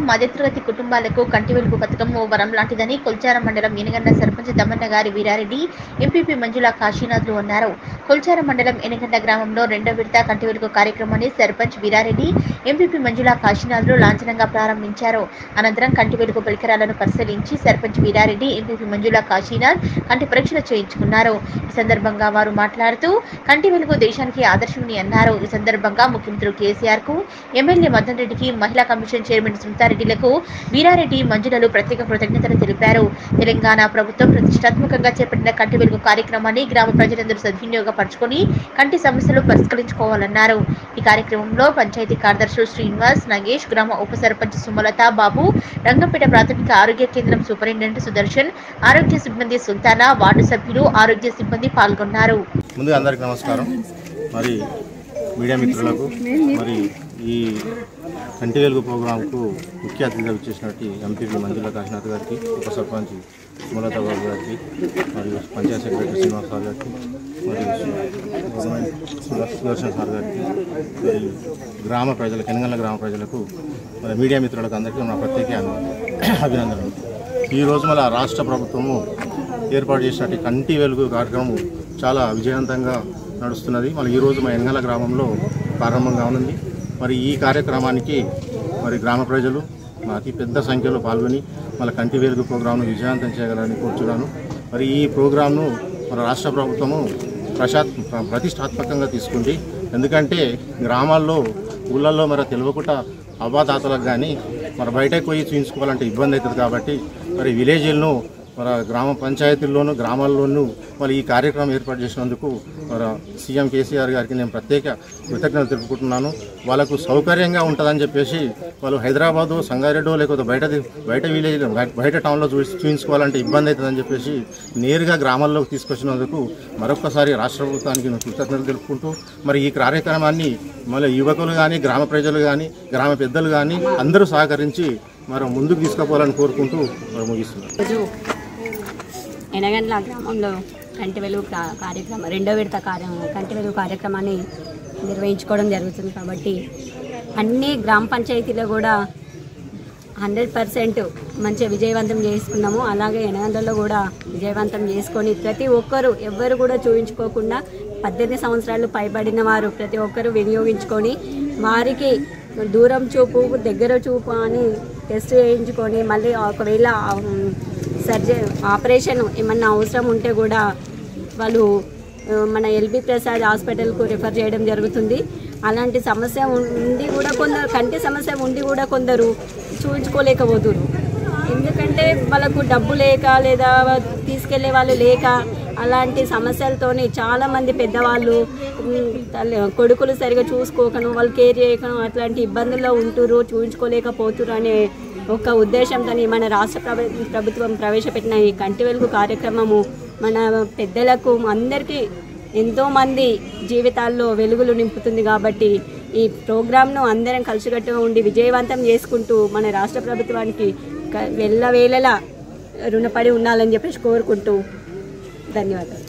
మధ్యతరగతి కుటుంబాలకు కంటి వెలుగు పథకం ఓ వరం లాంటిదని కొల్చారం మండలం ఎనగండ సర్పంచ్ దమ్మన్న గారి వీరారెడ్డి ఎంపీపీ మంజుల కాశీనాథ్లు అన్నారు కొల్చారం మండలం ఎనగండ గ్రామంలో రెండో విడత కంటి వెలుగు కార్యక్రమాన్ని సర్పంచ్ వీరారెడ్డి ఎంపీపీ మంజుల కాశీనాథ్లు లాంఛనంగా ప్రారంభించారు అనంతరం కంటి వెలుగు పరికరాలను పరిశీలించి సర్పంచ్ వీరారెడ్డి ఎంపీపీ మంజుల కాశీనాథ్ కంటి పరీక్షలు చేయించుకున్నారు ఈ సందర్భంగా వారు మాట్లాడుతూ కంటి వెలుగు దేశానికి ఆదర్శమని అన్నారు ఈ సందర్భంగా ముఖ్యమంత్రి కేసీఆర్ కు ఎమ్మెల్యే మదన్ రెడ్డికి మహిళా కమిషన్ చైర్మన్ సునీతారెడ్డిలకు వీరారెడ్డి మంజులలు ప్రత్యేక కృతజ్ఞతలు తెలిపారు తెలంగాణ ప్రభుత్వం ప్రతిష్టాత్మకంగా చేపట్టిన కంటి వెలుగు కార్యక్రమాన్ని గ్రామ ప్రజలందరూ సద్వినియోగపరచుకొని కంటి సమస్యలు పరిష్కరించుకోవాలన్నారు ఈ కార్యక్రమంలో పంచాయతీ కార్యదర్శులు శ్రీనివాస్ నగేష్ గ్రామ ఉప సర్పంచ్ సుమలత బాబు రంగంపేట ప్రాథమిక ఆరోగ్య కేంద్రం సూపరింటెండెంట్ సుదర్శన్ ఆరోగ్య సిబ్బంది సుల్తానా వార్డు సభ్యులు ఆరోగ్య సిబ్బంది పాల్గొన్నారు ముందుగా అందరికీ నమస్కారం మరి మీడియా మిత్రులకు మరి ఈ కంటి వెలుగు ప్రోగ్రాంకు ముఖ్య అతిథిగా వచ్చేసినట్టు ఎంపీపీ మంజుల కాశీనాథ్ గారికి ఉప సర్పంచ్ సుమలత బాబు గారికి మరియు పంచాయత్ సెక్రటరీ శ్రీనివాస్ సార్ గారికి మరియు గవర్నమెంట్ సుదర్శన్ సార్ గారికి మరి గ్రామ ప్రజలకు తెలంగాణ గ్రామ ప్రజలకు మరి మీడియా మిత్రులకు అందరికీ నా ప్రత్యేక అభినందనలు ఈరోజు మన రాష్ట్ర ప్రభుత్వము ఏర్పాటు చేసినట్టు కంటి వెలుగు కార్యక్రమం చాలా విజయవంతంగా నడుస్తున్నది మరి ఈరోజు మా ఎంగల గ్రామంలో ప్రారంభంగా ఉన్నది మరి ఈ కార్యక్రమానికి మరి గ్రామ ప్రజలు మా అతి పెద్ద సంఖ్యలో పాల్గొని మన కంటి వెలుగు ప్రోగ్రాంను విజయవంతం చేయగలని కోరుచున్నాను మరి ఈ ప్రోగ్రాంను మన రాష్ట్ర ప్రభుత్వము ప్రశాత్ ప్రతిష్టాత్మకంగా తీసుకుంది ఎందుకంటే గ్రామాల్లో ఊళ్ళల్లో మరి తెలియకుండా అవ్వాతాతలకు కానీ మరి బయటకు పోయి చూయించుకోవాలంటే ఇబ్బంది అవుతుంది కాబట్టి మరి విలేజ్లను మన గ్రామ పంచాయతీల్లోనూ గ్రామాల్లోనూ మరి ఈ కార్యక్రమం ఏర్పాటు చేసినందుకు మన సీఎం కేసీఆర్ గారికి నేను ప్రత్యేక కృతజ్ఞతలు తెలుపుకుంటున్నాను వాళ్ళకు సౌకర్యంగా ఉంటుందని చెప్పేసి వాళ్ళు హైదరాబాదు సంగారెడ్డో లేకపోతే బయట బయట విలేజ్ బయట టౌన్లో చూ చూయించుకోవాలంటే ఇబ్బంది అవుతుందని చెప్పేసి నేరుగా గ్రామాల్లోకి తీసుకొచ్చినందుకు మరొకసారి రాష్ట్ర ప్రభుత్వానికి నేను కృతజ్ఞతలు తెలుపుకుంటూ మరి ఈ కార్యక్రమాన్ని మళ్ళీ యువకులు కానీ గ్రామ ప్రజలు కానీ గ్రామ పెద్దలు కానీ అందరూ సహకరించి మరి ముందుకు తీసుకుపోవాలని కోరుకుంటూ మరి ముగిస్తున్నాను రోజు ఎనగండ్ల గ్రామంలో కంటి వెలుగు కా- కార్యక్రమం రెండో విడత కార్యం కంటి వెలుగు కార్యక్రమాన్ని నిర్వహించుకోవడం జరుగుతుంది కాబట్టి అన్ని గ్రామ పంచాయతీలో కూడా హండ్రెడ్ పర్సెంట్ మంచిగా విజయవంతం చేసుకున్నాము అలాగే ఎనగండ్లలో కూడా విజయవంతం చేసుకొని ప్రతి ఒక్కరు ఎవ్వరు కూడా చూపించుకోకుండా పద్దెనిమిది సంవత్సరాలు పైబడిన వారు ప్రతి ఒక్కరు వినియోగించుకొని వారికి దూరం చూపు దగ్గర చూపు అని టెస్ట్ చేయించుకొని మళ్ళీ ఒకవేళ సర్జ ఆపరేషన్ ఏమన్నా అవసరం ఉంటే కూడా వాళ్ళు ఆ, మన ఎల్బి ప్రసాద్ హాస్పిటల్కు రిఫర్ చేయడం జరుగుతుంది అలాంటి సమస్య ఉండి కూడా కొందరు కంటి సమస్య ఉండి కూడా కొందరు చూపించుకోలేకపోతున్నారు ఎందుకంటే వాళ్ళకు డబ్బు లేక లేదా తీసుకెళ్లే వాళ్ళు లేక అలాంటి సమస్యలతోని చాలామంది పెద్దవాళ్ళు ఉమ్, తల్లి కొడుకులు సరిగా చూసుకోకను వాళ్ళు కేర్ చేయకను అట్లాంటి ఇబ్బందుల్లో ఉంటురు చూపించుకోలేకపోతురు అనే ఒక ఉద్దేశంతో మన రాష్ట్ర ప్రభు ప్రభుత్వం ప్రవేశపెట్టిన ఈ కంటి వెలుగు కార్యక్రమము మన పెద్దలకు అందరికీ ఎంతోమంది జీవితాల్లో వెలుగులు నింపుతుంది కాబట్టి ఈ ప్రోగ్రామ్ను అందరం కలిసికట్టుగా ఉండి విజయవంతం చేసుకుంటూ మన రాష్ట్ర ప్రభుత్వానికి క- వెళ్ళవేళలా రుణపడి ఉండాలని చెప్పేసి కోరుకుంటూ ధన్యవాదాలు